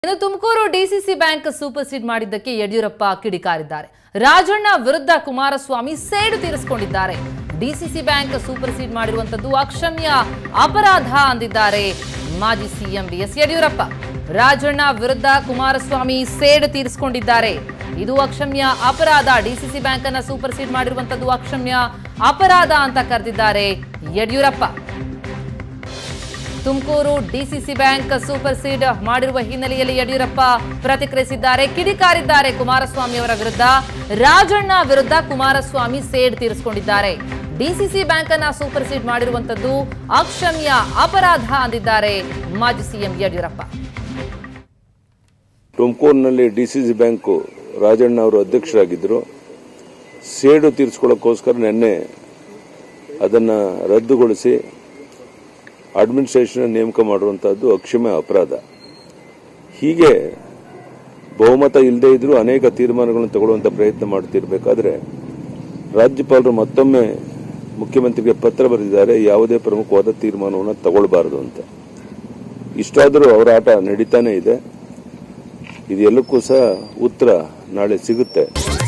ಇನ್ನು Tumakuru DCC bank supersede ಮಾಡಿದ್ದಕ್ಕೆ ಯಡಿಯೂರಪ್ಪ ಕಿಡಿಕಾರಿದ್ದಾರೆ ರಾಜಣ್ಣ ವಿರುದ್ಧ ಕುಮಾರಸ್ವಾಮಿ ಸೇಡು ತೀರಿಸಿಕೊಂಡಿದ್ದಾರೆ ಡಿಸಿಸಿ ಬ್ಯಾಂಕ್ ಸೂಪರ್ ಸೀಡ್ ಮಾಡಿರುವಂತದ್ದು ಅಕ್ಷಮ್ಯ ಅಪರಾಧ ಅಂದಿದ್ದಾರೆ ಮಾಜಿ ಸಿಎಂ ಬಿಎಸ್ ಯಡಿಯೂರಪ್ಪ ರಾಜಣ್ಣ ವಿರುದ್ಧ ಕುಮಾರಸ್ವಾಮಿ ಸೇಡು ತೀರಿಸಿಕೊಂಡಿದ್ದಾರೆ ಇದು ಅಕ್ಷಮ್ಯ ಅಪರಾಧ ಡಿಸಿಸಿ ಬ್ಯಾಂಕ್ ಅನ್ನ ಸೂಪರ್ ಸೀಡ್ ಮಾಡಿರುವಂತದ್ದು ಅಕ್ಷಮ್ಯ ಅಪರಾಧ ಅಂತ ಕರೆದಿದ್ದಾರೆ Yediyurappa Tumakuru DCC bank supersede ಮಾಡಿರುವ ಹಿನ್ನೆಲೆಯಲ್ಲಿ ಯಡಿಯೂರಪ್ಪ ಪ್ರತಿಕ್ರಿಯಿಸಿದ್ದಾರೆ ಕಿಡಿಕಾರಿದ್ದಾರೆ ಕುಮಾರಸ್ವಾಮಿ ಅವರ ವಿರುದ್ಧ ರಾಜಣ್ಣ ವಿರುದ್ಧ ಕುಮಾರಸ್ವಾಮಿ ಸೇಡ್ ತೀರಿಸಿಕೊಂಡಿದ್ದಾರೆ ಡಿಸಿಸಿ ಬ್ಯಾಂಕ್ ಅನ್ನ ಸೂಪರ್ ಸೀಡ್ ಮಾಡಿರುವಂತದ್ದು ಅಕ್ಷಮ್ಯ ಅಪರಾಧ ಅಂದಿದ್ದಾರೆ ಮಾಜಿ ಸಿಎಂ ಯಡಿಯೂರಪ್ಪ ತುಮಕೂರಿನಲ್ಲಿ D C C bank Rajanna ಅವರು ಅಧ್ಯಕ್ಷರಾಗಿದ್ದರು ಸೇಡು ತೀರಿಸ್ಕೊಳ್ಳೋಕ್ಕೋಸ್ಕರ ನಿನ್ನೆ ಅದನ್ನು ರದ್ದುಗೊಳಿಸಿ ಅಡ್ಮಿನಿಸ್ಟ್ರೇಷನ್ ನೇಮಕ ಮಾಡುವಂತಹದ್ದು ಅಕ್ಷಮ್ಯ ಅಪರಾಧ ಹೀಗೆ ಬಹುಮತ ಇಲ್ಲದೇ ಇದ್ರೂ ಅನೇಕ ತೀರ್ಮಾನಗಳನ್ನು ತಗೊಳ್ಳುವಂತ ಪ್ರಯತ್ನ ಮಾಡ್ತಿರ್ಬೇಕಾದ್ರೆ ರಾಜ್ಯಪಾಲರು ಮತ್ತೊಮ್ಮೆ ಮುಖ್ಯಮಂತ್ರಿಗೆ ಪತ್ರ ಬರೆದಿದ್ದಾರೆ ಯಾವುದೇ ಪ್ರಮುಖವಾದ ತೀರ್ಮಾನವನ್ನು ತಗೊಳ್ಬಾರದು ಅಂತ ಇಷ್ಟಾದರೂ ಅವರ ಆಟ ನಡೀತಾನೆ ಇದೆ ಇದೆಲ್ಲಕ್ಕೂ ಸಹ ಉತ್ತರ ನಾಳೆ ಸಿಗುತ್ತೆ